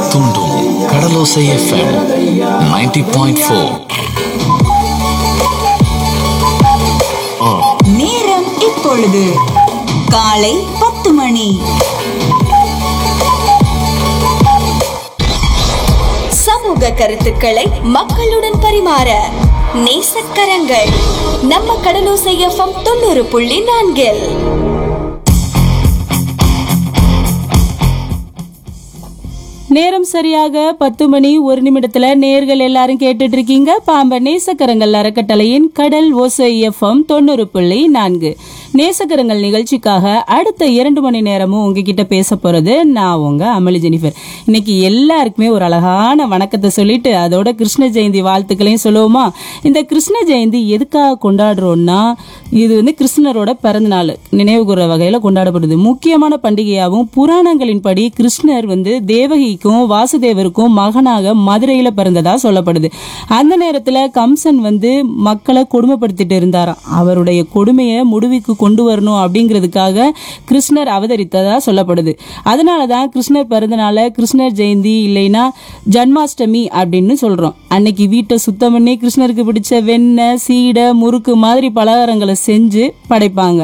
தூண்டும் கடலோசை FM 90.4 point four நேரம் இப்பொழுது காலை பத்து மணி சமூக கருத்துக்களை மக்களுடன் பரிமாற நேசக்கரங்கள் நம்ம கடலோசை எஃப்எம் தொண்ணூறு புள்ளி நான்கில் நேரம் சரியாக பத்து மணி ஒரு நிமிடத்துல நேர்கள் எல்லாரும் கேட்டுட்டு இருக்கீங்க பாம்பன் நேசக்கரங்கள் அறக்கட்டளையின் கடல் ஓசை எஃப்எம் தொண்ணூறு புள்ளி நான்கு நேசக்கரங்கள் நிகழ்ச்சிக்காக அடுத்த இரண்டு மணி நேரமும் உங்ககிட்ட பேச போறது நான் உங்க அமளி ஜெனிஃபர் இன்னைக்கு எல்லாருக்குமே ஒரு அழகான வணக்கத்தை சொல்லிட்டு அதோட கிருஷ்ண ஜெயந்தி வாழ்த்துக்களையும் சொல்லுவோமா இந்த கிருஷ்ண ஜெயந்தி எதுக்காக கொண்டாடுறோம்னா இது வந்து கிருஷ்ணரோட பிறந்த நாள் நினைவு கூற வகையில கொண்டாடப்படுது முக்கியமான பண்டிகையாகவும் புராணங்களின்படி கிருஷ்ணர் வந்து தேவகிக்கும் வாசுதேவருக்கும் மகனாக மதுரையில பிறந்ததா சொல்லப்படுது அந்த நேரத்துல கம்சன் வந்து மக்களை கொடுமைப்படுத்திட்டு இருந்தாராம் அவருடைய கொடுமையை முடிவுக்கு கொண்டு வரணும் அப்படிங்கிறதுக்காக கிருஷ்ணர் அவதரித்ததா சொல்லப்படுது அதனாலதான் கிருஷ்ணர் பிறந்தனால கிருஷ்ணர் ஜெயந்தி இல்லைன்னா ஜன்மாஷ்டமி அப்படின்னு சொல்றோம் அன்னைக்கு வீட்டை சுத்தம் பண்ணி கிருஷ்ணருக்கு பிடிச்ச வெண்ணெய் சீடை முறுக்கு மாதிரி பலகாரங்களை செஞ்சு படைப்பாங்க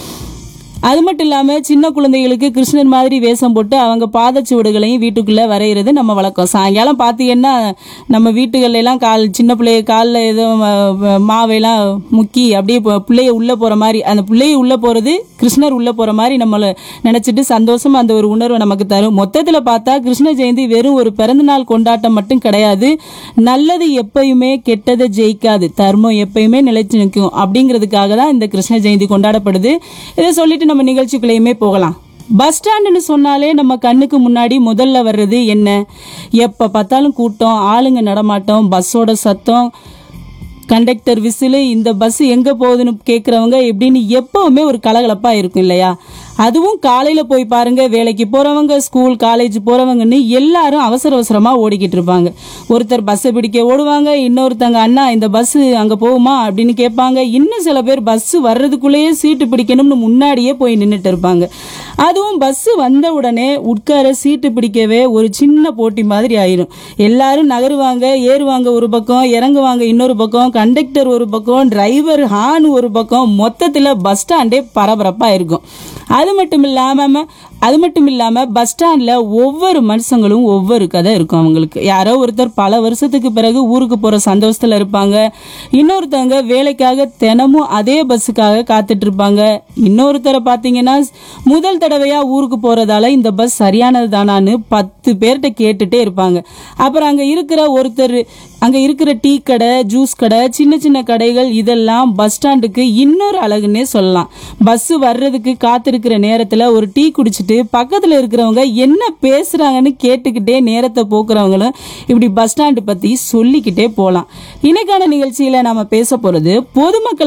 அது மட்டும் இல்லாம சின்ன குழந்தைகளுக்கு கிருஷ்ணர் மாதிரி வேஷம் போட்டு அவங்க பாதச்சுவடுகளையும் வீட்டுக்குள்ள வரைகிறது நம்ம வழக்கம் சாயங்காலம் பார்த்தீங்கன்னா நம்ம வீட்டுகள்ல எல்லாம் கால் சின்ன பிள்ளைய காலில் ஏதோ ம- ம- மாவையெல்லாம் முக்கி அப்படியே பு- பிள்ளைய உள்ள போற மாதிரி அந்த பிள்ளைய உள்ள போறது கிருஷ்ணர் உள்ள போற மாதிரி நம்மள நினைச்சிட்டு சந்தோஷமா அந்த ஒரு உணர்வை நமக்கு தரும் மொத்தத்துல பார்த்தா கிருஷ்ண ஜெயந்தி வெறும் ஒரு பிறந்தநாள் கொண்டாட்டம் மட்டும் கிடையாது நல்லது எப்பயுமே கெட்டதை ஜெயிக்காது தர்மம் எப்பயுமே நிலைச்சு நிற்கும் அப்படிங்கிறதுக்காக தான் இந்த கிருஷ்ண ஜெயந்தி கொண்டாடப்படுது இதை சொல்லிட்டு நம்ம நிகழ்ச்சிக்குள்ளேயுமே போகலாம் பஸ் ஸ்டாண்டுன்னு சொன்னாலே நம்ம கண்ணுக்கு முன்னாடி முதல்ல வர்றது என்ன எப்ப பார்த்தாலும் கூட்டம் ஆளுங்க நடமாட்டம் பஸ்ஸோட சத்தம் கண்டக்டர் விசிலு இந்த பஸ் எங்க போகுதுன்னு கேக்குறவங்க எப்படின்னு எப்பவுமே ஒரு கலகலப்பா இருக்கும் இல்லையா அதுவும் காலையில போய் பாருங்க வேலைக்கு போறவங்க ஸ்கூல் காலேஜ் போறவங்கன்னு எல்லாரும் அவசர அவசரமா ஓடிக்கிட்டு இருப்பாங்க ஒருத்தர் பஸ்ஸை பிடிக்க ஓடுவாங்க இன்னொருத்தங்க அண்ணா இந்த பஸ் அங்க போகுமா அப்படின்னு கேட்பாங்க இன்னும் சில பேர் பஸ் வர்றதுக்குள்ளேயே சீட்டு பிடிக்கணும்னு முன்னாடியே போய் நின்றுட்டு இருப்பாங்க அதுவும் பஸ் வந்த உடனே உட்கார சீட்டு பிடிக்கவே ஒரு சின்ன போட்டி மாதிரி ஆயிரும் எல்லாரும் நகருவாங்க ஏறுவாங்க ஒரு பக்கம் இறங்குவாங்க இன்னொரு பக்கம் கண்டக்டர் ஒரு பக்கம் டிரைவர் ஹான் ஒரு பக்கம் மொத்தத்துல பஸ் ஸ்டாண்டே பரபரப்பா இருக்கும் அது மட்டும் இல்லாம அது மட்டும் இல்லாம பஸ் ஸ்டாண்ட்ல ஒவ்வொரு மனுஷங்களும் ஒவ்வொரு கதை இருக்கும் அவங்களுக்கு யாரோ ஒருத்தர் பல வருஷத்துக்கு பிறகு ஊருக்கு போற சந்தோஷத்துல இருப்பாங்க இன்னொருத்தவங்க வேலைக்காக தினமும் அதே பஸ்ஸுக்காக காத்துட்டு இருப்பாங்க இன்னொருத்தரை பாத்தீங்கன்னா முதல் தடவையா ஊருக்கு போறதால இந்த பஸ் சரியானது தானான்னு பத்து பேர்கிட்ட கேட்டுட்டே இருப்பாங்க அப்புறம் அங்க இருக்கிற ஒருத்தர் அங்க இருக்கிற டீ கடை ஜூஸ் கடை சின்ன சின்ன கடைகள் இதெல்லாம் பஸ் ஸ்டாண்டுக்கு இன்னொரு அழகுன்னே சொல்லலாம் பஸ் வர்றதுக்கு காத்திருக்கிற நேரத்துல ஒரு டீ குடிச்சிட்டு பக்கத்துல இருக்கிறவங்க என்ன பேசுறாங்கன்னு கேட்டுக்கிட்டே நேரத்தை போக்குறவங்களும் இப்படி பஸ் ஸ்டாண்டு பத்தி சொல்லிக்கிட்டே போலாம் இன்னைக்கான நிகழ்ச்சியில நாம பேச போறது பொதுமக்கள்